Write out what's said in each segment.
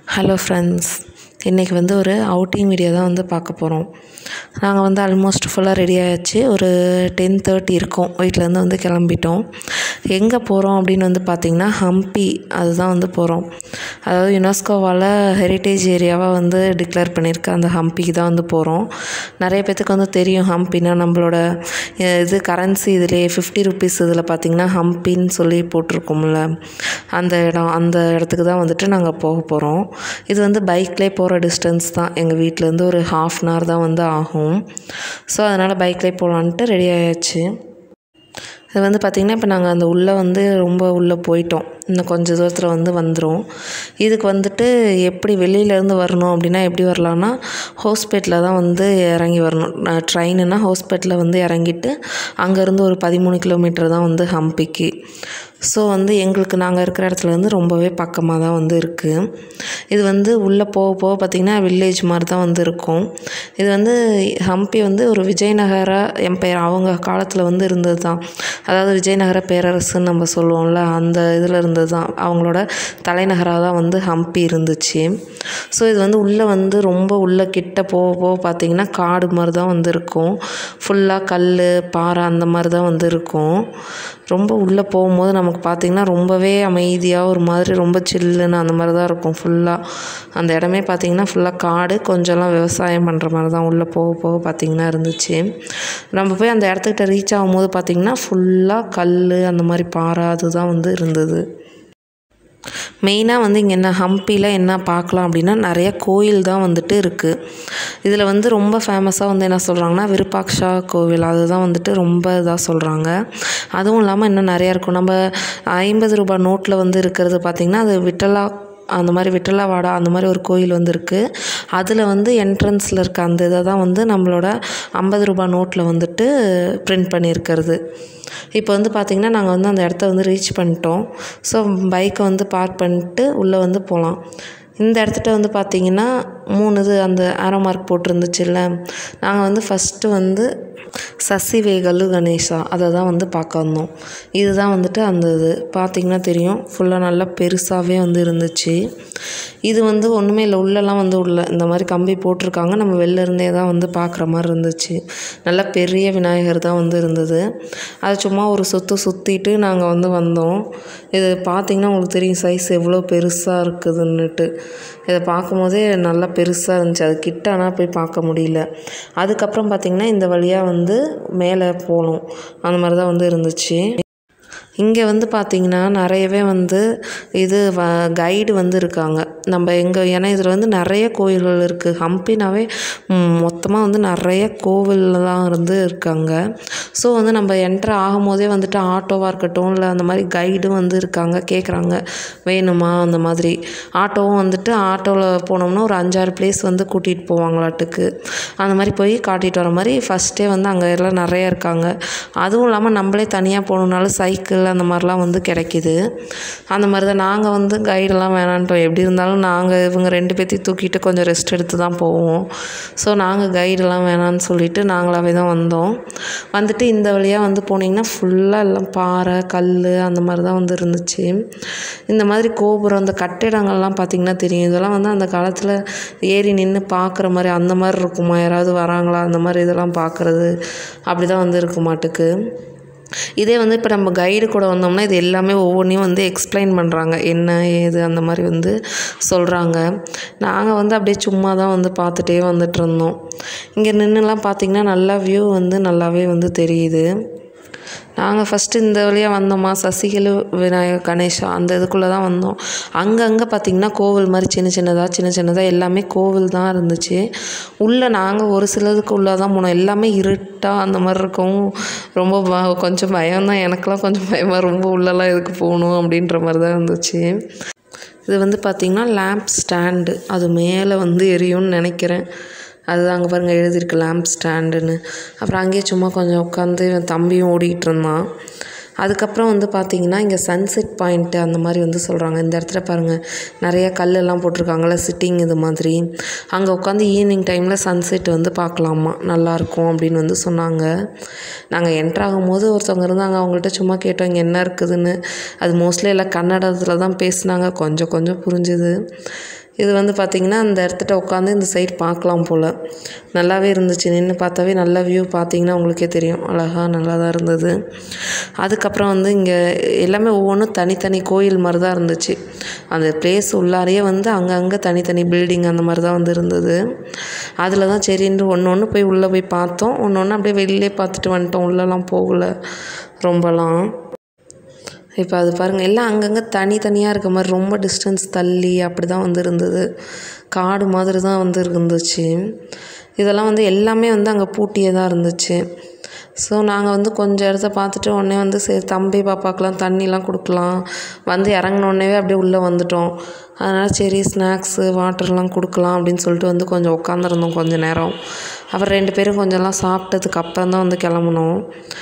hello friends இன்றைக்கி வந்து ஒரு அவுட்டிங் வீடியோ தான் வந்து பார்க்க போகிறோம் நாங்கள் வந்து ஆல்மோஸ்ட் ஃபுல்லாக ரெடி ஆயாச்சு ஒரு டென் தேர்ட்டி இருக்கும் வீட்டிலேருந்து வந்து கிளம்பிட்டோம் எங்கே போகிறோம் அப்படின்னு வந்து பார்த்திங்கன்னா ஹம்பி அதுதான் வந்து போகிறோம் அதாவது யுனெஸ்கோவால் ஹெரிட்டேஜ் ஏரியாவாக வந்து டிக்ளேர் பண்ணியிருக்கு அந்த ஹம்பிக்கு தான் வந்து போகிறோம் நிறைய பேர்த்துக்கு வந்து தெரியும் ஹம்பினா நம்மளோட அஹ், இது கரன்சி இதுலேயே ஃபிஃப்டி ருபீஸ் இதில் பார்த்திங்கன்னா ஹம்பின்னு சொல்லி போட்டிருக்கோம்ல அந்த இடம் அந்த இடத்துக்கு தான் வந்துட்டு நாங்கள் போக போகிறோம் இது வந்து பைக்லேயே போகிற டிஸ்டன்ஸ் தான் எங்கள் வீட்டிலேருந்து ஒரு ஹாஃப் அன் ஹவர் தான் வந்து ஆகும் ஸோ அதனால் பைக்லேயே போகலான்ட்டு ரெடி ஆயாச்சு இது வந்து பார்த்திங்கன்னா இப்போ நாங்கள் அந்த உள்ளே வந்து ரொம்ப உள்ளே போயிட்டோம் இன்னும் கொஞ்சம் தூரத்தில் வந்து வந்துடும் இதுக்கு வந்துட்டு எப்படி வெளியிலேருந்து வரணும் அப்படின்னா எப்படி வரலான்னா ஹோஸ்பேட்டில் தான் வந்து இறங்கி வரணும் ட்ரெயினுனா ஹோஸ்பேட்டில் வந்து இறங்கிட்டு அங்கேருந்து ஒரு பதிமூணு கிலோமீட்டர் தான் வந்து ஹம்பிக்கு ஸோ வந்து எங்களுக்கு நாங்கள் இருக்கிற இடத்துல வந்து ரொம்பவே பக்கமாக தான் வந்து இருக்குது இது வந்து உள்ளே போக போக பார்த்திங்கன்னா வில்லேஜ் மாதிரி தான் வந்து இருக்கும் இது வந்து ஹம்பி வந்து ஒரு விஜயநகர எம்பையர் அவங்க காலத்தில் வந்து இருந்தது தான் அதாவது விஜயநகர பேரரசுன்னு நம்ம சொல்லுவோம்ல அந்த இதில் இருந்தது தான் அவங்களோட தலைநகராக தான் வந்து ஹம்பி இருந்துச்சு ஸோ இது வந்து உள்ளே வந்து ரொம்ப உள்ளே கிட்ட போக போக பார்த்திங்கன்னா காடு மாதிரி தான் வந்து இருக்கும் ஃபுல்லாக கல் பாறை அந்த மாதிரி தான் வந்து இருக்கும் ரொம்ப உள்ளே போகும்போது நமக்கு பார்த்திங்கன்னா ரொம்பவே அமைதியாக ஒரு மாதிரி ரொம்ப சில்லுன்னு அந்த மாதிரி தான் இருக்கும் ஃபுல்லாக அந்த இடமே பார்த்திங்கன்னா ஃபுல்லாக காடு கொஞ்சம்லாம் விவசாயம் பண்ணுற மாதிரி தான் உள்ளே போக போக பார்த்திங்கன்னா இருந்துச்சு நம்ம போய் அந்த இடத்துக்கிட்ட ரீச் ஆகும்போது பார்த்திங்கன்னா ஃபுல்லாக கல் அந்த மாதிரி பாறை அதுதான் வந்து இருந்தது மெயினாக வந்து இங்கே என்ன ஹம்பியில் என்ன பார்க்கலாம் அப்படின்னா நிறைய கோயில் தான் வந்துட்டு இருக்குது இதில் வந்து ரொம்ப ஃபேமஸாக வந்து என்ன சொல்கிறாங்கன்னா விருப்பாக்ஷா கோவில் அதுதான் வந்துட்டு ரொம்ப இதாக சொல்கிறாங்க அதுவும் இல்லாமல் இன்னும் நிறையா இருக்கும் நம்ம ஐம்பது ரூபாய் நோட்டில் வந்து இருக்கிறது பார்த்திங்கன்னா அது விட்டலா அந்த மாதிரி விட்டலாவாடா அந்த மாதிரி ஒரு கோயில் வந்து இருக்குது அதில் வந்து என்ட்ரன்ஸில் இருக்க அந்த இதை தான் வந்து நம்மளோட ஐம்பது ரூபாய் நோட்டில் வந்துட்டு பிரிண்ட் பண்ணியிருக்கிறது இப்போ வந்து பார்த்திங்கன்னா நாங்கள் வந்து அந்த இடத்த வந்து ரீச் பண்ணிட்டோம் ஸோ பைக்கை வந்து பார்க் பண்ணிட்டு உள்ளே வந்து போகலாம் இந்த இடத்துட்ட வந்து பார்த்திங்கன்னா மூணு இது அந்த ஆரோ மார்க் போட்டிருந்துச்சுல்ல நாங்கள் வந்து ஃபஸ்ட்டு வந்து சசிவேகலு கணேசா அதை தான் வந்து பார்க்க வந்தோம் இதுதான் வந்துட்டு அந்த இது பார்த்திங்கன்னா தெரியும் ஃபுல்லாக நல்லா பெருசாகவே வந்து இருந்துச்சு இது வந்து ஒன்றுமே இல்லை உள்ளெல்லாம் வந்து உள்ள இந்த மாதிரி கம்பி போட்டிருக்காங்க நம்ம வெளில இருந்தே தான் வந்து பார்க்குற மாதிரி இருந்துச்சு நல்ல பெரிய விநாயகர் தான் வந்து இருந்தது அது சும்மா ஒரு சுற்று சுற்றிட்டு நாங்கள் வந்து வந்தோம் இது பார்த்திங்கன்னா உங்களுக்கு தெரியும் சைஸ் எவ்வளோ பெருசாக இருக்குதுன்னுட்டு இதை பார்க்கும்போதே நல்லா பெருசாக இருந்துச்சு அது கிட்ட ஆனால் போய் பார்க்க முடியல அதுக்கப்புறம் பார்த்திங்கன்னா இந்த வழியாக வந்து மேலே போகணும் அந்த மாதிரி தான் வந்து இருந்துச்சு இங்கே வந்து பார்த்திங்கன்னா நிறையவே வந்து இது வ கைடு வந்து இருக்காங்க நம்ம எங்கே ஏன்னா இதில் வந்து நிறைய கோயில்கள் இருக்குது ஹம்பினாவே மொத்தமாக வந்து நிறைய கோவில்லாம் இருந்து இருக்காங்க ஸோ வந்து நம்ம என்ட்ரு ஆகும்போதே வந்துட்டு ஆட்டோவாக இருக்கட்டும் இல்லை அந்த மாதிரி கைடும் வந்து இருக்காங்க கேட்குறாங்க வேணுமா அந்த மாதிரி ஆட்டோவும் வந்துட்டு ஆட்டோவில் போனோம்னா ஒரு அஞ்சாறு பிளேஸ் வந்து கூட்டிகிட்டு போவாங்களாட்டுக்கு அந்த மாதிரி போய் காட்டிட்டு வர மாதிரி ஃபஸ்ட்டே வந்து அங்கே எல்லாம் நிறைய இருக்காங்க அதுவும் இல்லாமல் நம்மளே தனியாக போகணுன்னாலும் சைக்கிள் அந்த மாதிரிலாம் வந்து கிடைக்கிது அந்த மாதிரி தான் நாங்கள் வந்து கைடெல்லாம் வேணான்ட்டோம் எப்படி இருந்தாலும் நாங்கள் இவங்க ரெண்டு பேர்த்தையும் தூக்கிட்டு கொஞ்சம் ரெஸ்ட் எடுத்து தான் போவோம் ஸோ நாங்கள் கைடெல்லாம் வேணான்னு சொல்லிட்டு நாங்களாகவே தான் வந்தோம் வந்துட்டு இந்த வழியாக வந்து போனீங்கன்னா ஃபுல்லாக எல்லாம் பாறை கல் அந்த மாதிரி தான் வந்து இருந்துச்சு இந்த மாதிரி கோபுரம் அந்த கட்டிடங்கள்லாம் பார்த்திங்கன்னா தெரியும் இதெல்லாம் வந்து அந்த காலத்தில் ஏறி நின்று பார்க்குற மாதிரி அந்த மாதிரி இருக்குமா யாராவது வராங்களா அந்த மாதிரி இதெல்லாம் பார்க்குறது அப்படி தான் வந்து இருக்க மாட்டுக்கு இதே வந்து இப்போ நம்ம கைடு கூட வந்தோம்னா இது எல்லாமே ஒவ்வொன்றையும் வந்து எக்ஸ்பிளைன் பண்ணுறாங்க என்ன ஏது அந்த மாதிரி வந்து சொல்கிறாங்க நாங்கள் வந்து அப்படியே சும்மா தான் வந்து பார்த்துட்டே வந்துட்டு இருந்தோம் இங்கே நின்றுலாம் பார்த்திங்கன்னா நல்லா வியூ வந்து நல்லாவே வந்து தெரியுது நாங்கள் ஃபஸ்ட்டு இந்த வழியாக வந்தோமா சசிகலு விநாயகர் கணேஷா அந்த இதுக்குள்ளே தான் வந்தோம் அங்கங்கே பார்த்திங்கன்னா கோவில் மாதிரி சின்ன சின்னதாக சின்ன சின்னதாக எல்லாமே கோவில் தான் இருந்துச்சு உள்ளே நாங்கள் ஒரு சிலதுக்கு உள்ளே தான் போனோம் எல்லாமே இருட்டாக அந்த மாதிரி இருக்கும் ரொம்ப ப- கொஞ்சம் பயம் தான் எனக்கெல்லாம் கொஞ்சம் பயமாக ரொம்ப உள்ளெல்லாம் எதுக்கு போகணும் அப்படின்ற மாதிரி தான் இருந்துச்சு இது வந்து பார்த்திங்கன்னா லேம்ப் ஸ்டாண்டு அது மேலே வந்து எரியும்னு நினைக்கிறேன் அதுதான் அங்கே பாருங்கள் எழுதியிருக்கு லேம்ப் ஸ்டாண்டுன்னு அப்புறம் அங்கேயே சும்மா கொஞ்சம் உட்காந்து என் தம்பியும் ஓடிக்கிட்டு இருந்தான் அதுக்கப்புறம் வந்து பார்த்திங்கன்னா இங்கே சன்செட் பாயிண்ட்டு அந்த மாதிரி வந்து சொல்கிறாங்க இந்த இடத்துல பாருங்கள் நிறைய கல்லெல்லாம் போட்டிருக்காங்கல்ல சிட்டிங் இது மாதிரி அங்கே உட்காந்து ஈவினிங் டைமில் சன்செட் வந்து பார்க்கலாமா நல்லாயிருக்கும் அப்படின்னு வந்து சொன்னாங்க நாங்கள் என்ட்ரு ஆகும்போது ஒருத்தவங்க இருந்தாங்க அவங்கள்ட்ட சும்மா கேட்டோம் இங்கே என்ன இருக்குதுன்னு அது மோஸ்ட்லி எல்லாம் கன்னடத்தில் தான் பேசுனாங்க கொஞ்சம் கொஞ்சம் புரிஞ்சுது இது வந்து பார்த்திங்கன்னா அந்த இடத்துட்ட உட்காந்து இந்த சைடு பார்க்கலாம் போல் நல்லாவே இருந்துச்சு நின்று பார்த்தாவே நல்ல வியூ பார்த்தீங்கன்னா உங்களுக்கே தெரியும் அழகாக நல்லா தான் இருந்தது அதுக்கப்புறம் வந்து இங்கே எல்லாமே ஒவ்வொன்றும் தனித்தனி கோயில் மாதிரி தான் இருந்துச்சு அந்த பிளேஸ் உள்ளாரையே வந்து அங்கங்கே தனித்தனி பில்டிங் அந்த மாதிரி தான் வந்து இருந்தது அதில் தான் சரின்னு ஒன்று ஒன்று போய் உள்ளே போய் பார்த்தோம் ஒன்று ஒன்று அப்படியே வெளியிலே பார்த்துட்டு வந்துட்டோம் உள்ளெல்லாம் போகல ரொம்பலாம் இப்போ அது பாருங்கள் எல்லாம் அங்கங்கே தனித்தனியாக இருக்க மாதிரி ரொம்ப டிஸ்டன்ஸ் தள்ளி அப்படி தான் வந்து இருந்தது காடு மாதிரி தான் வந்து இருந்துச்சு இதெல்லாம் வந்து எல்லாமே வந்து அங்கே பூட்டியே தான் இருந்துச்சு ஸோ நாங்கள் வந்து கொஞ்சம் இடத்த பார்த்துட்டு உடனே வந்து சரி தம்பி பாப்பாக்கெலாம் தண்ணிலாம் கொடுக்கலாம் வந்து இறங்குனோடனே அப்படியே உள்ளே வந்துட்டோம் அதனால் சரி ஸ்நாக்ஸு வாட்டர்லாம் கொடுக்கலாம் அப்படின்னு சொல்லிட்டு வந்து கொஞ்சம் உட்காந்துருந்தோம் கொஞ்சம் நேரம் அப்புறம் ரெண்டு பேரும் கொஞ்சம்லாம் சாப்பிட்டதுக்கு அப்புறம் தான் வந்து கிளம்புனோம்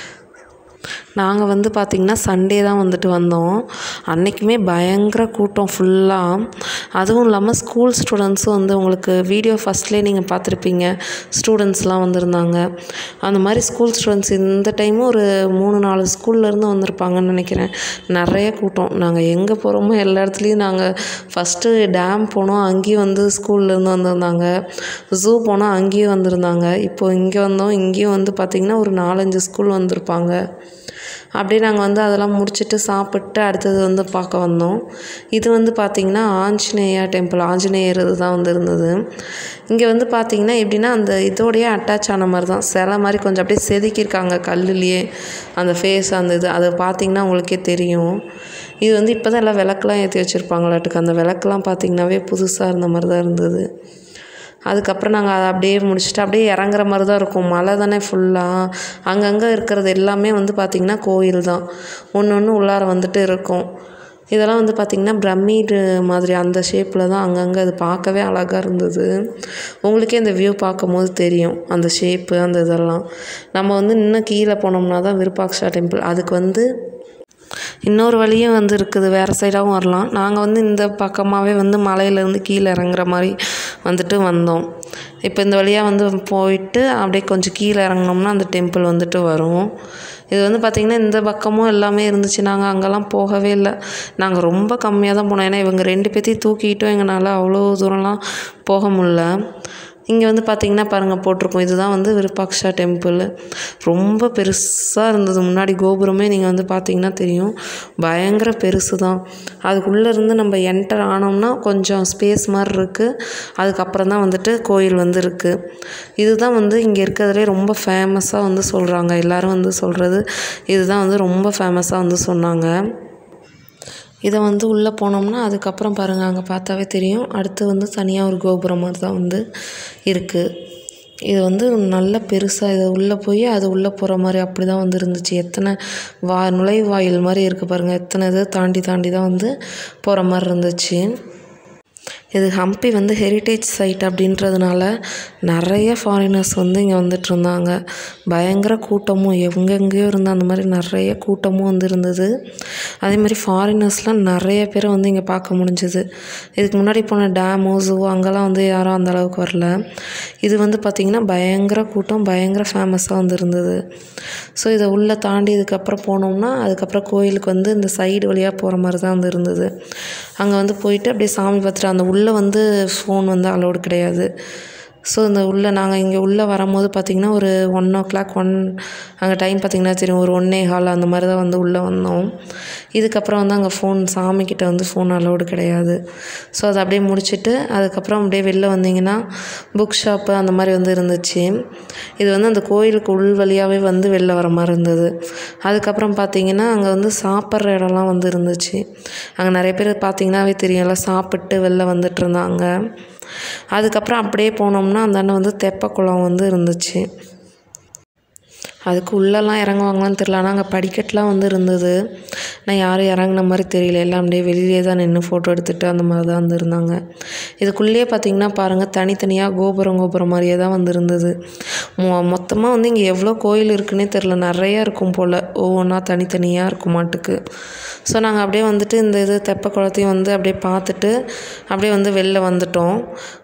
நாங்கள் வந்து பார்த்திங்கன்னா சண்டே தான் வந்துட்டு வந்தோம் அன்றைக்குமே பயங்கர கூட்டம் ஃபுல்லாக அதுவும் இல்லாமல் ஸ்கூல் ஸ்டூடெண்ட்ஸும் வந்து உங்களுக்கு வீடியோ ஃபஸ்ட்லேயே நீங்கள் பார்த்துருப்பீங்க ஸ்டூடெண்ட்ஸ்லாம் வந்திருந்தாங்க அந்த மாதிரி ஸ்கூல் ஸ்டூடெண்ட்ஸ் இந்த டைமும் ஒரு மூணு நாலு ஸ்கூல்லேருந்து வந்திருப்பாங்கன்னு நினைக்கிறேன் நிறைய கூட்டம் நாங்கள் எங்கே போகிறோமோ எல்லா இடத்துலையும் நாங்கள் ஃபஸ்ட்டு டேம் போனோம் அங்கேயும் வந்து ஸ்கூல்லேருந்து வந்திருந்தாங்க ஜூ போனோம் அங்கேயும் வந்திருந்தாங்க இப்போ இங்கே வந்தோம் இங்கேயும் வந்து பார்த்திங்கன்னா ஒரு நாலஞ்சு ஸ்கூல் வந்திருப்பாங்க அப்படியே நாங்கள் வந்து அதெல்லாம் முடிச்சுட்டு சாப்பிட்டு அடுத்தது வந்து பார்க்க வந்தோம் இது வந்து பார்த்திங்கன்னா ஆஞ்சநேயா டெம்பிள் ஆஞ்சநேயர் இது தான் வந்து இருந்தது இங்கே வந்து பார்த்திங்கன்னா எப்படின்னா அந்த இதோடையே அட்டாச் ஆன மாதிரி தான் சிலை மாதிரி கொஞ்சம் அப்படியே செதுக்கியிருக்காங்க கல்லுலேயே அந்த ஃபேஸ் அந்த இது அதை பார்த்திங்கன்னா உங்களுக்கே தெரியும் இது வந்து இப்போ தான் எல்லாம் விளக்குலாம் ஏற்றி வச்சுருப்பாங்களாட்டுக்கு அந்த விளக்குலாம் பார்த்திங்கனாவே புதுசாக இருந்த மாதிரி தான் இருந்தது அதுக்கப்புறம் நாங்கள் அதை அப்படியே முடிச்சுட்டு அப்படியே இறங்குற மாதிரி தான் இருக்கும் மலை தானே ஃபுல்லாக அங்கங்கே இருக்கிறது எல்லாமே வந்து பார்த்திங்கன்னா கோயில் தான் ஒன்று ஒன்று உள்ளார வந்துட்டு இருக்கும் இதெல்லாம் வந்து பார்த்திங்கன்னா பிரமிடு மாதிரி அந்த ஷேப்பில் தான் அங்கங்கே அது பார்க்கவே அழகாக இருந்தது உங்களுக்கே இந்த வியூ பார்க்கும்போது தெரியும் அந்த ஷேப்பு அந்த இதெல்லாம் நம்ம வந்து இன்னும் கீழே போனோம்னா தான் விருப்பாக்ஷா டெம்பிள் அதுக்கு வந்து இன்னொரு வழியும் வந்து இருக்குது வேறு சைடாகவும் வரலாம் நாங்கள் வந்து இந்த பக்கமாகவே வந்து மலையிலேருந்து கீழே இறங்குற மாதிரி வந்துட்டு வந்தோம் இப்போ இந்த வழியாக வந்து போயிட்டு அப்படியே கொஞ்சம் கீழே இறங்குனோம்னா அந்த டெம்பிள் வந்துட்டு வரும் இது வந்து பார்த்திங்கன்னா இந்த பக்கமும் எல்லாமே இருந்துச்சு நாங்கள் அங்கெல்லாம் போகவே இல்லை நாங்கள் ரொம்ப கம்மியாக தான் போனோம் ஏன்னா இவங்க ரெண்டு பேர்த்தையும் தூக்கிட்டும் எங்களால் அவ்வளோ தூரம்லாம் போக முடில இங்கே வந்து பார்த்திங்கன்னா பாருங்கள் போட்டிருக்கோம் இதுதான் வந்து விருப்பாக்ஷா டெம்பிள் ரொம்ப பெருசாக இருந்தது முன்னாடி கோபுரமே நீங்கள் வந்து பார்த்தீங்கன்னா தெரியும் பயங்கர பெருசு தான் அதுக்குள்ளே இருந்து நம்ம என்டர் ஆனோம்னா கொஞ்சம் ஸ்பேஸ் மாதிரி இருக்குது அதுக்கப்புறம் தான் வந்துட்டு கோயில் வந்து இருக்குது இதுதான் வந்து இங்கே இருக்கிறதுலே ரொம்ப ஃபேமஸாக வந்து சொல்கிறாங்க எல்லோரும் வந்து சொல்கிறது இதுதான் வந்து ரொம்ப ஃபேமஸாக வந்து சொன்னாங்க இதை வந்து உள்ளே போனோம்னா அதுக்கப்புறம் பாருங்கள் அங்கே பார்த்தாவே தெரியும் அடுத்து வந்து தனியாக ஒரு கோபுரம் மாதிரி தான் வந்து இருக்குது இது வந்து நல்ல பெருசாக இது உள்ளே போய் அது உள்ளே போகிற மாதிரி அப்படி தான் வந்து இருந்துச்சு எத்தனை வா நுழைவாயில் மாதிரி இருக்குது பாருங்கள் எத்தனை இது தாண்டி தாண்டி தான் வந்து போகிற மாதிரி இருந்துச்சு இது ஹம்பி வந்து ஹெரிட்டேஜ் சைட் அப்படின்றதுனால நிறைய ஃபாரினர்ஸ் வந்து இங்கே வந்துட்டு இருந்தாங்க பயங்கர கூட்டமும் எங்கெங்கேயோ இருந்த அந்த மாதிரி நிறைய கூட்டமும் வந்து இருந்தது அதே மாதிரி ஃபாரினர்ஸ்லாம் நிறைய பேரை வந்து இங்கே பார்க்க முடிஞ்சுது இதுக்கு முன்னாடி போன டேமோ ஜூ அங்கெல்லாம் வந்து யாரும் அந்த அளவுக்கு வரல இது வந்து பார்த்திங்கன்னா பயங்கர கூட்டம் பயங்கர ஃபேமஸாக வந்து இருந்தது ஸோ இதை உள்ளே தாண்டி இதுக்கப்புறம் போனோம்னா அதுக்கப்புறம் கோயிலுக்கு வந்து இந்த சைடு வழியாக போகிற மாதிரி தான் வந்து இருந்தது அங்கே வந்து போயிட்டு அப்படியே சாமி பார்த்துட்டு அந்த உள்ளே வந்து ஃபோன் வந்து அலோடு கிடையாது ஸோ இந்த உள்ளே நாங்கள் இங்கே உள்ளே வரும்போது பார்த்திங்கன்னா ஒரு ஒன் ஓ கிளாக் ஒன் அங்கே டைம் பார்த்திங்கன்னா தெரியும் ஒரு ஒன்னே ஹால் அந்த மாதிரி தான் வந்து உள்ளே வந்தோம் இதுக்கப்புறம் வந்து அங்கே ஃபோன் சாமிக்கிட்ட வந்து ஃபோன் அலோடு கிடையாது ஸோ அதை அப்படியே முடிச்சுட்டு அதுக்கப்புறம் அப்படியே வெளில வந்தீங்கன்னா புக் ஷாப்பு அந்த மாதிரி வந்து இருந்துச்சு இது வந்து அந்த கோயிலுக்கு உள் வழியாகவே வந்து வெளில வர மாதிரி இருந்தது அதுக்கப்புறம் பார்த்திங்கன்னா அங்கே வந்து சாப்பிட்ற இடம்லாம் வந்து இருந்துச்சு அங்கே நிறைய பேர் பார்த்திங்கன்னாவே தெரியும்ல சாப்பிட்டு வெளில வந்துட்டு இருந்தாங்க அதுக்கப்புறம் அப்படியே போனோம்னா அந்த அண்ணன் வந்து தெப்பக்குளம் வந்து இருந்துச்சு அதுக்கு உள்ளெல்லாம் இறங்குவாங்களான்னு தெரில ஆனால் அங்கே படிக்கட்டுலாம் வந்து இருந்தது ஆனால் யாரும் இறங்குன மாதிரி தெரியல எல்லாம் அப்படியே வெளியிலே தான் நின்று ஃபோட்டோ எடுத்துகிட்டு அந்த மாதிரி தான் வந்து இருந்தாங்க இதுக்குள்ளேயே பார்த்தீங்கன்னா பாருங்கள் தனித்தனியாக கோபுரம் கோபுரம் மாதிரியே தான் வந்து இருந்தது மொ மொத்தமாக வந்து இங்கே எவ்வளோ கோயில் இருக்குன்னே தெரில நிறைய இருக்கும் போல் ஒவ்வொன்றா தனித்தனியாக இருக்கும் மாட்டுக்கு ஸோ நாங்கள் அப்படியே வந்துட்டு இந்த இது தெப்ப குளத்தையும் வந்து அப்படியே பார்த்துட்டு அப்படியே வந்து வெளில வந்துட்டோம்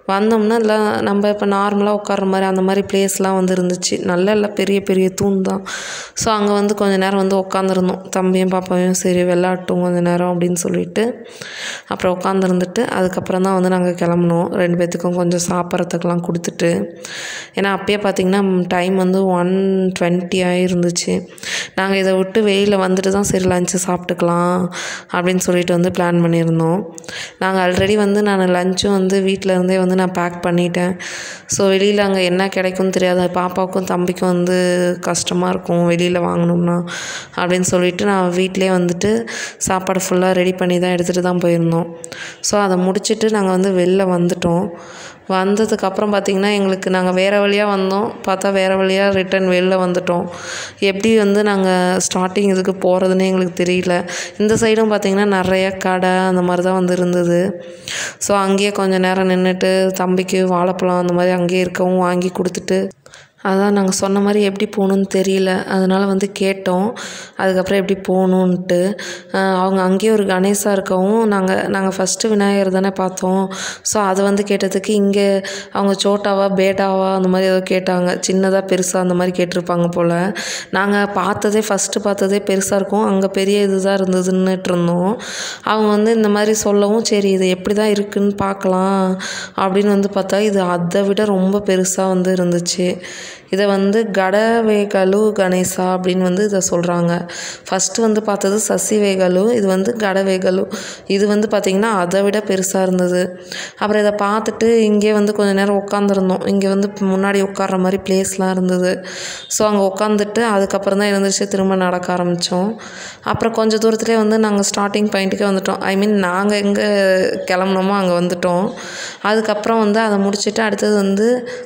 வந்தோம்னா இல்லை நம்ம இப்போ நார்மலாக உட்கார்ற மாதிரி அந்த மாதிரி பிளேஸ்லாம் வந்து இருந்துச்சு நல்ல இல்லை பெரிய பெரிய தூண் தான் ஸோ அங்கே வந்து கொஞ்ச நேரம் வந்து உட்காந்துருந்தோம் தம்பியும் பாப்பாவையும் சரி விளாட்டும் கொஞ்ச நேரம் அப்படின்னு சொல்லிட்டு அப்புறம் உட்காந்துருந்துட்டு அதுக்கப்புறம் தான் வந்து நாங்கள் கிளம்புனோம் ரெண்டு பேர்த்துக்கும் கொஞ்சம் சாப்பிட்றதுக்கெலாம் கொடுத்துட்டு ஏன்னா அப்பயே பார்த்திங்கன்னா டைம் வந்து ஒன் டுவெண்ட்டி ஆகிருந்துச்சு நாங்கள் இதை விட்டு வெளியில் வந்துட்டு தான் சரி லஞ்சு சாப்பிட்டுக்கலாம் அப்படின்னு சொல்லிட்டு வந்து பிளான் பண்ணியிருந்தோம் நாங்கள் ஆல்ரெடி வந்து நான் லஞ்சும் வந்து வீட்டில் இருந்தே வந்து நான் பேக் பண்ணிட்டேன் ஸோ வெளியில் அங்கே என்ன கிடைக்கும்னு தெரியாது பாப்பாவுக்கும் தம்பிக்கும் வந்து கஷ்டமாக இருக்கும் வெளியில் வாங்கணும்னா அப்படின்னு சொல்லிட்டு நான் வீட்டிலே வந்துட்டு சாப்பாடு ஃபுல்லாக ரெடி பண்ணி தான் எடுத்துகிட்டு தான் போயிருந்தோம் ஸோ அதை முடிச்சுட்டு நாங்கள் வந்து வெளில வந்துட்டோம் வந்ததுக்கப்புறம் பார்த்திங்கன்னா எங்களுக்கு நாங்கள் வேறு வழியாக வந்தோம் பார்த்தா வேறு வழியாக ரிட்டன் வெளில வந்துட்டோம் எப்படி வந்து நாங்கள் ஸ்டார்டிங் இதுக்கு போகிறதுனே எங்களுக்கு தெரியல இந்த சைடும் பார்த்திங்கன்னா நிறைய கடை அந்த மாதிரி தான் வந்து இருந்தது ஸோ அங்கேயே கொஞ்சம் நேரம் நின்றுட்டு தம்பிக்கு வாழைப்பழம் அந்த மாதிரி அங்கேயே இருக்கவும் வாங்கி கொடுத்துட்டு அதான் நாங்கள் சொன்ன மாதிரி எப்படி போகணுன்னு தெரியல அதனால் வந்து கேட்டோம் அதுக்கப்புறம் எப்படி போகணுன்ட்டு அவங்க அங்கேயே ஒரு கணேசா இருக்கவும் நாங்கள் நாங்கள் ஃபஸ்ட்டு விநாயகர் தானே பார்த்தோம் ஸோ அதை வந்து கேட்டதுக்கு இங்கே அவங்க சோட்டாவா பேட்டாவா அந்த மாதிரி ஏதோ கேட்டாங்க சின்னதாக பெருசாக அந்த மாதிரி கேட்டிருப்பாங்க போல் நாங்கள் பார்த்ததே ஃபஸ்ட்டு பார்த்ததே பெருசாக இருக்கும் அங்கே பெரிய இது தான் இருந்ததுன்னுட்டு இருந்தோம் அவங்க வந்து இந்த மாதிரி சொல்லவும் சரி இது எப்படி தான் இருக்குன்னு பார்க்கலாம் அப்படின்னு வந்து பார்த்தா இது அதை விட ரொம்ப பெருசாக வந்து இருந்துச்சு இதை வந்து கடவேகலு கணேசா அப்படின்னு வந்து இதை சொல்கிறாங்க ஃபஸ்ட்டு வந்து பார்த்தது சசிவேகலு இது வந்து கடவேகலு இது வந்து பார்த்திங்கன்னா அதை விட பெருசாக இருந்தது அப்புறம் இதை பார்த்துட்டு இங்கே வந்து கொஞ்சம் நேரம் உட்காந்துருந்தோம் இங்கே வந்து முன்னாடி உட்கார்ற மாதிரி பிளேஸ்லாம் இருந்தது ஸோ அங்கே உட்காந்துட்டு அதுக்கப்புறம் தான் எழுந்திரிச்சு திரும்ப நடக்க ஆரம்பித்தோம் அப்புறம் கொஞ்சம் தூரத்துலேயே வந்து நாங்கள் ஸ்டார்டிங் பாயிண்ட்டுக்கே வந்துட்டோம் ஐ மீன் நாங்கள் எங்கே கிளம்புனோமோ அங்கே வந்துட்டோம் அதுக்கப்புறம் வந்து அதை முடிச்சுட்டு அடுத்தது வந்து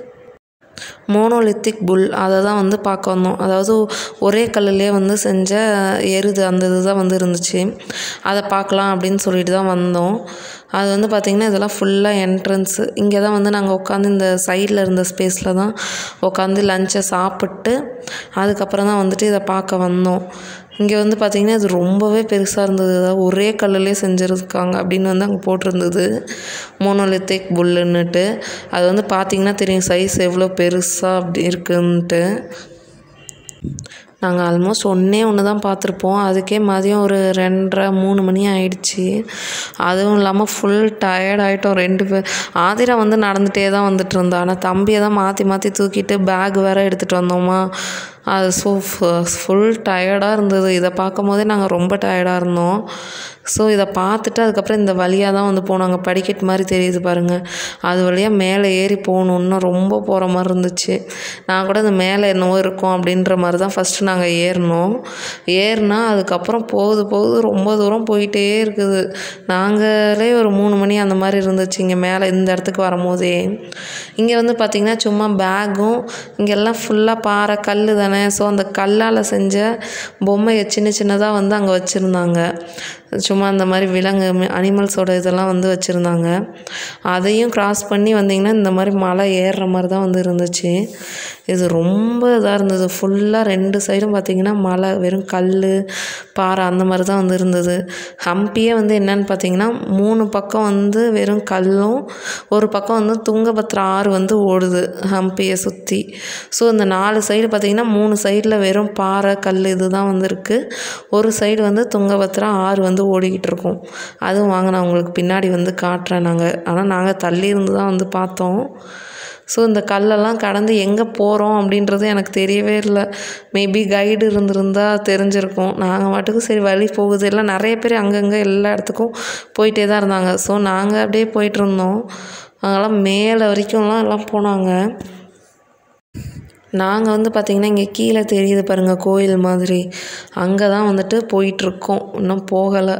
மோனோலித்திக் புல் அதை தான் வந்து பார்க்க வந்தோம் அதாவது ஒரே கல்லுலேயே வந்து செஞ்ச எருது அந்த இது தான் வந்து இருந்துச்சு அதை பார்க்கலாம் அப்படின்னு சொல்லிட்டு தான் வந்தோம் அது வந்து பார்த்திங்கன்னா இதெல்லாம் ஃபுல்லாக என்ட்ரன்ஸு இங்கே தான் வந்து நாங்கள் உட்காந்து இந்த சைடில் இருந்த ஸ்பேஸில் தான் உட்காந்து லஞ்சை சாப்பிட்டு அதுக்கப்புறம் தான் வந்துட்டு இதை பார்க்க வந்தோம் இங்கே வந்து பார்த்திங்கன்னா இது ரொம்பவே பெருசாக இருந்தது அதாவது ஒரே கல்லுலேயே செஞ்சுருக்காங்க அப்படின்னு வந்து அங்கே போட்டிருந்தது மோனோலித்திக் புல்லுன்னுட்டு அது வந்து பார்த்திங்கன்னா தெரியும் சைஸ் எவ்வளோ பெருசாக அப்படி இருக்குன்ட்டு நாங்கள் ஆல்மோஸ்ட் ஒன்றே ஒன்று தான் பார்த்துருப்போம் அதுக்கே மதியம் ஒரு ரெண்டரை மூணு மணி ஆயிடுச்சு அதுவும் இல்லாமல் ஃபுல் டயர்ட் ஆகிட்டோம் ரெண்டு பேர் ஆதிரா வந்து நடந்துகிட்டே தான் வந்துட்டு இருந்தா ஆனால் தம்பியை தான் மாற்றி மாற்றி தூக்கிட்டு பேக் வேறு எடுத்துகிட்டு வந்தோமா அது ஸோ ஃபுல் டயர்டாக இருந்தது இதை பார்க்கும் போதே நாங்கள் ரொம்ப டயர்டாக இருந்தோம் ஸோ இதை பார்த்துட்டு அதுக்கப்புறம் இந்த வழியாக தான் வந்து போனோம் அங்கே படிக்கட் மாதிரி தெரியுது பாருங்கள் அது வழியாக மேலே ஏறி போகணும் இன்னும் ரொம்ப போகிற மாதிரி இருந்துச்சு நான் கூட இந்த மேலே என்னவோ இருக்கும் அப்படின்ற மாதிரி தான் ஃபஸ்ட்டு நாங்கள் ஏறினோம் ஏறினா அதுக்கப்புறம் போகுது போகுது ரொம்ப தூரம் போயிட்டே இருக்குது நாங்களே ஒரு மூணு மணி அந்த மாதிரி இருந்துச்சு இங்கே மேலே இந்த இடத்துக்கு வரும்போதே இங்கே வந்து பார்த்திங்கன்னா சும்மா பேக்கும் இங்கெல்லாம் ஃபுல்லாக பாறை கல் தானே ஸோ அந்த கல்லால் செஞ்ச பொம்மையை சின்ன சின்னதாக வந்து அங்கே வச்சுருந்தாங்க சும்மா அந்த மாதிரி விலங்கு அனிமல்ஸோட இதெல்லாம் வந்து வச்சுருந்தாங்க அதையும் கிராஸ் பண்ணி வந்திங்கன்னா இந்த மாதிரி மலை ஏறுற மாதிரி தான் வந்து இருந்துச்சு இது ரொம்ப இதாக இருந்தது ஃபுல்லாக ரெண்டு சைடும் பார்த்திங்கன்னா மலை வெறும் கல் பாறை அந்த மாதிரி தான் வந்து இருந்தது ஹம்பியே வந்து என்னன்னு பார்த்தீங்கன்னா மூணு பக்கம் வந்து வெறும் கல்லும் ஒரு பக்கம் வந்து துங்கபத்ரா ஆறு வந்து ஓடுது ஹம்பியை சுற்றி ஸோ இந்த நாலு சைடு பார்த்திங்கன்னா மூணு சைடில் வெறும் பாறை கல் இது தான் வந்து இருக்குது ஒரு சைடு வந்து துங்கபத்ரா ஆறு வந்து ஓடிக்கிட்டு இருக்கும் அதுவும் வாங்க நான் உங்களுக்கு பின்னாடி வந்து காட்டுறேன் நாங்கள் ஆனால் நாங்கள் தள்ளி இருந்து தான் வந்து பார்த்தோம் ஸோ இந்த கல்லெல்லாம் கடந்து எங்கே போகிறோம் அப்படின்றது எனக்கு தெரியவே இல்லை மேபி கைடு இருந்திருந்தா தெரிஞ்சிருக்கும் நாங்கள் மட்டுக்கு சரி வழி போகுது எல்லாம் நிறைய பேர் அங்கங்கே எல்லா இடத்துக்கும் போயிட்டே தான் இருந்தாங்க ஸோ நாங்கள் அப்படியே போயிட்டு இருந்தோம் அங்கெல்லாம் மேலே வரைக்கும்லாம் எல்லாம் போனாங்க நாங்கள் வந்து பார்த்திங்கன்னா இங்கே கீழே தெரியுது பாருங்கள் கோயில் மாதிரி அங்கே தான் வந்துட்டு போயிட்டுருக்கோம் இன்னும் போகலை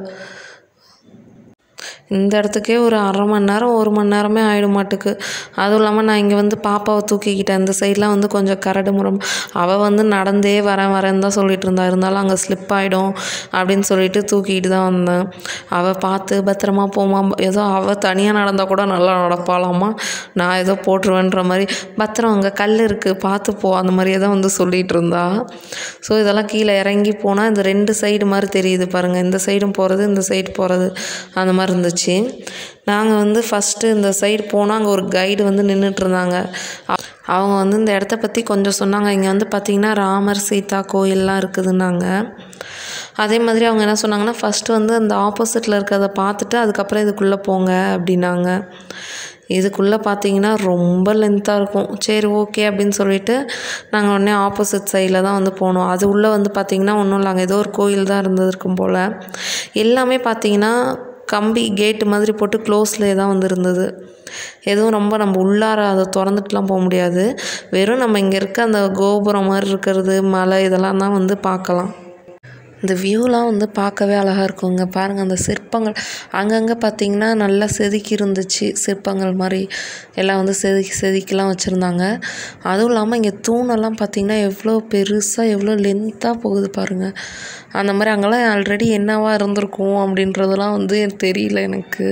இந்த இடத்துக்கே ஒரு அரை மணி நேரம் ஒரு மணி நேரமே ஆகிடும் மாட்டுக்கு அதுவும் இல்லாமல் நான் இங்கே வந்து பாப்பாவை தூக்கிக்கிட்டேன் இந்த சைட்லாம் வந்து கொஞ்சம் கரடு முறம் அவள் வந்து நடந்தே வரேன் வரேன்னு தான் சொல்லிட்டு இருந்தா இருந்தாலும் அங்கே ஸ்லிப் ஆகிடும் அப்படின்னு சொல்லிட்டு தூக்கிட்டு தான் வந்தேன் அவள் பார்த்து பத்திரமா போமா ஏதோ அவள் தனியாக நடந்தால் கூட நல்லா நடப்பாளாமா நான் ஏதோ போட்டுருவேன்ற மாதிரி பத்திரம் அங்கே கல் இருக்குது பார்த்து போ அந்த மாதிரியே தான் வந்து சொல்லிகிட்டு இருந்தா ஸோ இதெல்லாம் கீழே இறங்கி போனால் இந்த ரெண்டு சைடு மாதிரி தெரியுது பாருங்கள் இந்த சைடும் போகிறது இந்த சைடு போகிறது அந்த மாதிரி இருந்துச்சு ஆயிடுச்சு நாங்கள் வந்து ஃபஸ்ட்டு இந்த சைடு போனால் அங்கே ஒரு கைடு வந்து நின்றுட்டுருந்தாங்க அவங்க வந்து இந்த இடத்த பற்றி கொஞ்சம் சொன்னாங்க இங்கே வந்து பார்த்திங்கன்னா ராமர் சீதா கோயிலெலாம் இருக்குதுன்னாங்க அதே மாதிரி அவங்க என்ன சொன்னாங்கன்னா ஃபஸ்ட்டு வந்து அந்த ஆப்போசிட்டில் இருக்கிறத பார்த்துட்டு அதுக்கப்புறம் இதுக்குள்ளே போங்க அப்படின்னாங்க இதுக்குள்ளே பார்த்தீங்கன்னா ரொம்ப லென்த்தாக இருக்கும் சரி ஓகே அப்படின்னு சொல்லிட்டு நாங்கள் உடனே ஆப்போசிட் சைடில் தான் வந்து போனோம் அது உள்ளே வந்து பார்த்திங்கன்னா ஒன்றும் இல்லை அங்கே ஏதோ ஒரு கோயில் தான் இருந்திருக்கும் போல் எல்லாமே பார்த்தீங்கன்னா கம்பி கேட்டு மாதிரி போட்டு க்ளோஸ்லேயே தான் வந்து இருந்தது எதுவும் ரொம்ப நம்ம உள்ளார அதை திறந்துட்டுலாம் போக முடியாது வெறும் நம்ம இங்கே இருக்க அந்த கோபுரம் மாதிரி இருக்கிறது மலை இதெல்லாம் தான் வந்து பார்க்கலாம் இந்த வியூலாம் வந்து பார்க்கவே அழகாக இருக்குங்க பாருங்கள் அந்த சிற்பங்கள் அங்கங்கே பார்த்தீங்கன்னா நல்லா செதுக்கி இருந்துச்சு சிற்பங்கள் மாதிரி எல்லாம் வந்து செதுக்கி செதுக்கிலாம் வச்சுருந்தாங்க அதுவும் இல்லாமல் இங்கே தூணெல்லாம் பார்த்தீங்கன்னா எவ்வளோ பெருசாக எவ்வளோ லென்த்தாக போகுது பாருங்கள் அந்த மாதிரி அங்கெல்லாம் ஆல்ரெடி என்னவா இருந்திருக்கும் அப்படின்றதெல்லாம் வந்து எனக்கு தெரியல எனக்கு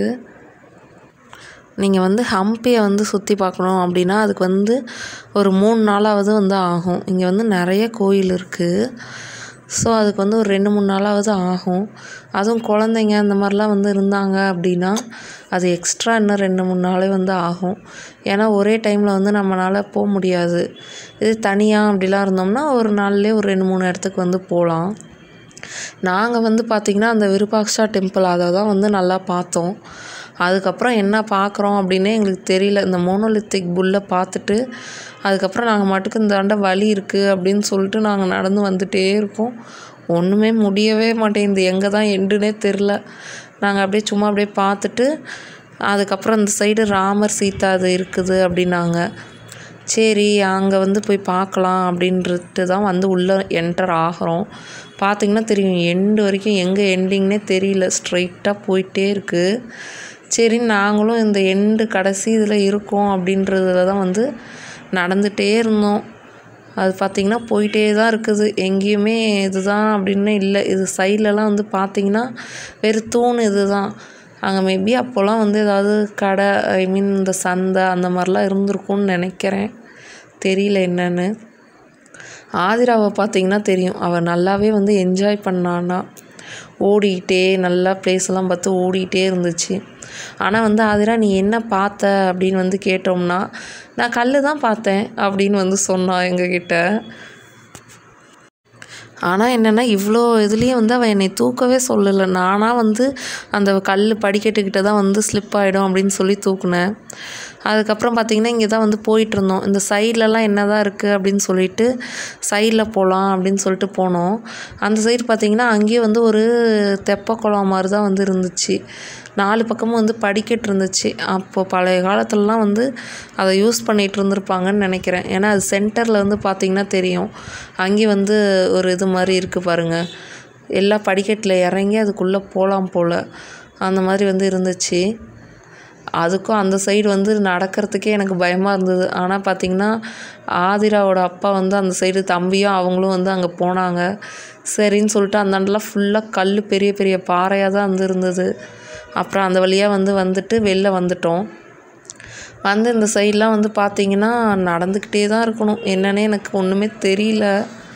நீங்கள் வந்து ஹம்பியை வந்து சுற்றி பார்க்கணும் அப்படின்னா அதுக்கு வந்து ஒரு மூணு நாளாவது வந்து ஆகும் இங்கே வந்து நிறைய கோயில் இருக்குது ஸோ அதுக்கு வந்து ஒரு ரெண்டு மூணு நாளாவது ஆகும் அதுவும் குழந்தைங்க அந்த மாதிரிலாம் வந்து இருந்தாங்க அப்படின்னா அது எக்ஸ்ட்ரா இன்னும் ரெண்டு மூணு நாளே வந்து ஆகும் ஏன்னா ஒரே டைமில் வந்து நம்மளால் போக முடியாது இது தனியாக அப்படிலாம் இருந்தோம்னா ஒரு நாள்லேயே ஒரு ரெண்டு மூணு இடத்துக்கு வந்து போகலாம் நாங்கள் வந்து பார்த்திங்கன்னா அந்த விருபாக்ஷா டெம்பிள் அதை தான் வந்து நல்லா பார்த்தோம் அதுக்கப்புறம் என்ன பார்க்குறோம் அப்படின்னே எங்களுக்கு தெரியல இந்த மோனோலித்திக் புல்லை பார்த்துட்டு அதுக்கப்புறம் நாங்கள் மட்டுக்கு இந்த ஆண்ட வழி இருக்குது அப்படின்னு சொல்லிட்டு நாங்கள் நடந்து வந்துகிட்டே இருக்கோம் ஒன்றுமே முடியவே மாட்டேங்குது எங்கே தான் எண்டுனே தெரில நாங்கள் அப்படியே சும்மா அப்படியே பார்த்துட்டு அதுக்கப்புறம் இந்த சைடு ராமர் சீதா அது இருக்குது அப்படின்னாங்க சரி அங்கே வந்து போய் பார்க்கலாம் அப்படின்ட்டு தான் வந்து உள்ளே என்டர் ஆகிறோம் பார்த்திங்கன்னா தெரியும் எண்டு வரைக்கும் எங்கே எண்டிங்னே தெரியல ஸ்ட்ரைட்டாக போயிட்டே இருக்குது சரி நாங்களும் இந்த எண்டு கடைசி இதில் இருக்கோம் அப்படின்றதுல தான் வந்து நடந்துகிட்டே இருந்தோம் அது பார்த்திங்கன்னா போயிட்டே தான் இருக்குது எங்கேயுமே இதுதான் அப்படின்னு இல்லை இது சைட்லலாம் வந்து பார்த்திங்கன்னா வெறும் தூண் இது தான் அங்கே மேபி அப்போல்லாம் வந்து ஏதாவது கடை ஐ மீன் இந்த சந்தை அந்த மாதிரிலாம் இருந்திருக்கும்னு நினைக்கிறேன் தெரியல என்னன்னு ஆதிராவை பார்த்திங்கன்னா தெரியும் அவள் நல்லாவே வந்து என்ஜாய் பண்ணான்னா ஓடிக்கிட்டே நல்லா place எல்லாம் பார்த்து ஓடிக்கிட்டே இருந்துச்சு ஆனால் வந்து ஆதிரா நீ என்ன பார்த்த அப்படின்னு வந்து கேட்டோம்னா நான் கல் தான் பார்த்தேன் அப்படின்னு வந்து சொன்னா எங்ககிட்ட ஆனால் என்னென்னா இவ்வளோ இதுலேயும் வந்து அவள் என்னை தூக்கவே சொல்லலை நானாக வந்து அந்த கல் படிக்கட்டுக்கிட்ட தான் வந்து ஸ்லிப் ஆகிடும் அப்படின்னு சொல்லி தூக்குனேன் அதுக்கப்புறம் பார்த்திங்கன்னா இங்கே தான் வந்து போயிட்டுருந்தோம் இந்த சைட்லலாம் என்ன தான் இருக்குது அப்படின்னு சொல்லிட்டு சைடில் போகலாம் அப்படின்னு சொல்லிட்டு போனோம் அந்த சைடு பார்த்திங்கன்னா அங்கேயே வந்து ஒரு தெப்ப குளம் மாதிரி தான் வந்து இருந்துச்சு நாலு பக்கமும் வந்து படிக்கட்டு இருந்துச்சு அப்போது பழைய காலத்துலலாம் வந்து அதை யூஸ் பண்ணிகிட்டு இருந்திருப்பாங்கன்னு நினைக்கிறேன் ஏன்னா அது சென்டரில் வந்து பார்த்திங்கன்னா தெரியும் அங்கே வந்து ஒரு இது மாதிரி இருக்குது பாருங்கள் எல்லா படிக்கட்டில் இறங்கி அதுக்குள்ளே போகலாம் போல் அந்த மாதிரி வந்து இருந்துச்சு அதுக்கும் அந்த சைடு வந்து நடக்கிறதுக்கே எனக்கு பயமாக இருந்தது ஆனால் பார்த்திங்கன்னா ஆதிராவோட அப்பா வந்து அந்த சைடு தம்பியும் அவங்களும் வந்து அங்கே போனாங்க சரின்னு சொல்லிட்டு அந்தாண்டெலாம் ஃபுல்லாக கல் பெரிய பெரிய பாறையாக தான் வந்து இருந்தது அப்புறம் அந்த வழியாக வந்து வந்துட்டு வெளில வந்துட்டோம் வந்து இந்த சைட்லாம் வந்து பார்த்திங்கன்னா நடந்துக்கிட்டே தான் இருக்கணும் என்னன்னே எனக்கு ஒன்றுமே தெரியல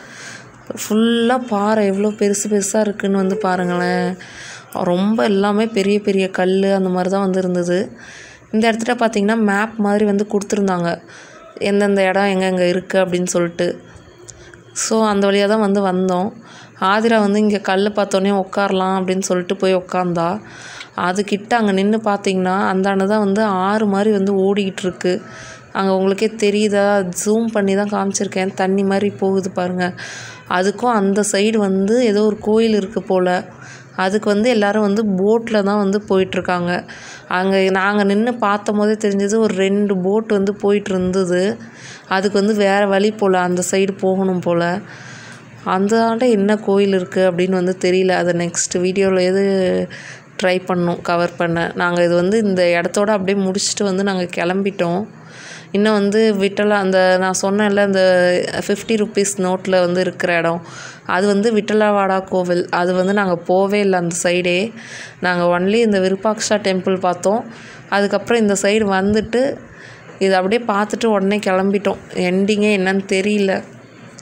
ஃபுல்லாக பாறை எவ்வளோ பெருசு பெருசாக இருக்குன்னு வந்து பாருங்களேன் ரொம்ப எல்லாமே பெரிய பெரிய கல் அந்த மாதிரி தான் வந்து இருந்தது இந்த இடத்துல பார்த்திங்கன்னா மேப் மாதிரி வந்து கொடுத்துருந்தாங்க எந்தெந்த இடம் எங்கெங்கே இருக்குது அப்படின்னு சொல்லிட்டு ஸோ அந்த வழியாக தான் வந்து வந்தோம் ஆதிரா வந்து இங்கே கல் பார்த்தோன்னே உட்காரலாம் அப்படின்னு சொல்லிட்டு போய் உட்காந்தா அதுக்கிட்ட அங்கே நின்று பார்த்தீங்கன்னா அந்தாண்ட தான் வந்து ஆறு மாதிரி வந்து ஓடிக்கிட்டு இருக்கு அங்கே உங்களுக்கே தெரியுதா ஜூம் பண்ணி தான் காமிச்சிருக்கேன் தண்ணி மாதிரி போகுது பாருங்கள் அதுக்கும் அந்த சைடு வந்து ஏதோ ஒரு கோயில் இருக்குது போல் அதுக்கு வந்து எல்லோரும் வந்து போட்டில் தான் வந்து போயிட்டுருக்காங்க அங்கே நாங்கள் நின்று பார்த்தும் போதே தெரிஞ்சது ஒரு ரெண்டு போட் வந்து போயிட்டு இருந்தது அதுக்கு வந்து வேறு வழி போல் அந்த சைடு போகணும் போல் அந்த ஆண்ட என்ன கோயில் இருக்குது அப்படின்னு வந்து தெரியல அதை நெக்ஸ்ட் வீடியோவில் எது ட்ரை பண்ணோம் கவர் பண்ண நாங்கள் இது வந்து இந்த இடத்தோட அப்படியே முடிச்சுட்டு வந்து நாங்கள் கிளம்பிட்டோம் இன்னும் வந்து விட்டலா அந்த நான் சொன்னேன்ல அந்த ஃபிஃப்டி ருபீஸ் நோட்டில் வந்து இருக்கிற இடம் அது வந்து விட்டலவாடா கோவில் அது வந்து நாங்கள் போவே இல்லை அந்த சைடே நாங்கள் ஒன்லி இந்த விருப்பாக்ஷா டெம்பிள் பார்த்தோம் அதுக்கப்புறம் இந்த சைடு வந்துட்டு இது அப்படியே பார்த்துட்டு உடனே கிளம்பிட்டோம் எண்டிங்கே என்னன்னு தெரியல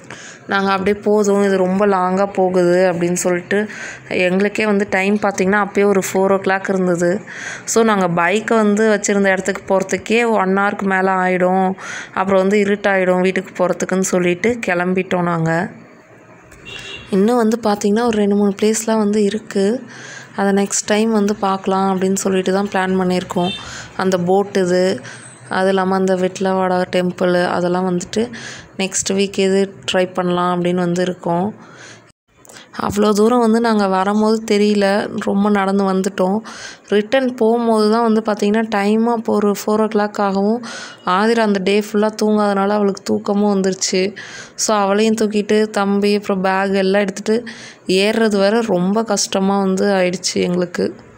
நாங்கள் அப்படியே போதும் இது ரொம்ப லாங்காக போகுது அப்படின்னு சொல்லிட்டு எங்களுக்கே வந்து டைம் பார்த்திங்கன்னா அப்போயே ஒரு ஃபோர் ஓ கிளாக் இருந்தது ஸோ நாங்கள் பைக்கை வந்து வச்சுருந்த இடத்துக்கு போகிறதுக்கே ஒன் ஹவருக்கு மேலே ஆகிடும் அப்புறம் வந்து இருட்டாயிடும் வீட்டுக்கு போகிறதுக்குன்னு சொல்லிட்டு கிளம்பிட்டோம் நாங்கள் இன்னும் வந்து பார்த்திங்கன்னா ஒரு ரெண்டு மூணு பிளேஸ்லாம் வந்து இருக்குது அதை நெக்ஸ்ட் டைம் வந்து பார்க்கலாம் அப்படின்னு சொல்லிட்டு தான் பிளான் பண்ணியிருக்கோம் அந்த போட் இது அது இல்லாமல் அந்த விட்லவாடா டெம்பிள் அதெல்லாம் வந்துட்டு நெக்ஸ்ட் வீக் எது ட்ரை பண்ணலாம் அப்படின்னு வந்து இருக்கோம் அவ்வளோ தூரம் வந்து நாங்கள் வரும்போது தெரியல ரொம்ப நடந்து வந்துட்டோம் ரிட்டன் போகும்போது தான் வந்து பார்த்திங்கன்னா டைமாக இப்போ ஒரு ஃபோர் ஓ கிளாக் ஆகவும் ஆதிரா அந்த டே ஃபுல்லாக தூங்காதனால அவளுக்கு தூக்கமும் வந்துருச்சு ஸோ அவளையும் தூக்கிட்டு தம்பி அப்புறம் பேக் எல்லாம் எடுத்துகிட்டு ஏறுறது வரை ரொம்ப கஷ்டமாக வந்து ஆயிடுச்சு எங்களுக்கு